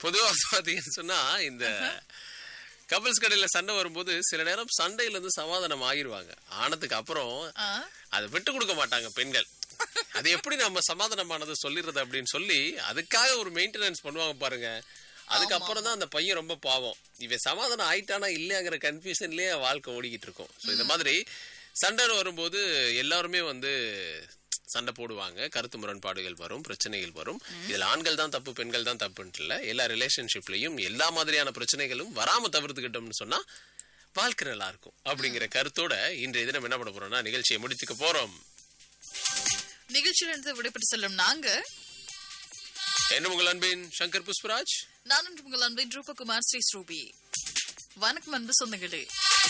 பொதுவா பாத்தீங்கன்னு சொன்னா இந்த கப்பல்ஸ் கடையில சண்டை வரும்போது சில நேரம் சண்டையில இருந்து சமாதானம் ஆகிருவாங்க ஆனதுக்கு அப்புறம் ஆ, அதை விட்டு கொடுக்க மாட்டாங்க பெண்கள் அது எப்படி நம்ம சமாதானமானதை சொல்லிடுறது அப்படின்னு சொல்லி அதுக்காக ஒரு மெயின்டெனன்ஸ் பண்ணுவாங்க பாருங்க அதுக்கப்புறம் தான் அந்த பையன் ரொம்ப பாவம் இவன் சமாதானம் ஆயிட்டானா இல்லையாங்கிற கன்ஃபியூஷன்லயே வாழ்க்கை ஓடிக்கிட்டு இருக்கும் ஸோ இந்த மாதிரி சண்டை வரும்போது எல்லாருமே வந்து சண்டை போடுவாங்க கருத்து முரண்பாடுகள் வரும் பிரச்சனைகள் வரும் இதுல ஆண்கள் தான் தப்பு பெண்கள் தான் தப்புன்ட்டு இல்ல எல்லா ரிலேஷன்ஷிப்லயும் எல்லா மாதிரியான பிரச்சனைகளும் வராம தவிர்த்துக்கிட்டோம்னு சொன்னா வாழ்க்கை நல்லா இருக்கும் அப்படிங்கிற கருத்தோட இன்றைய தினம் என்ன பண்ண போறோம்னா நிகழ்ச்சியை முடித்துக்க போறோம் நிகழ்ச்சியிலிருந்து விடைபெற்று செல்லும் நாங்க என்ன உங்கள் அன்பின் சங்கர் புஷ்பராஜ் நான் உங்கள் அன்பின் ரூபகுமார் ஸ்ரீ ஸ்ரூபி வணக்கம் அன்பு சொந்தங்களே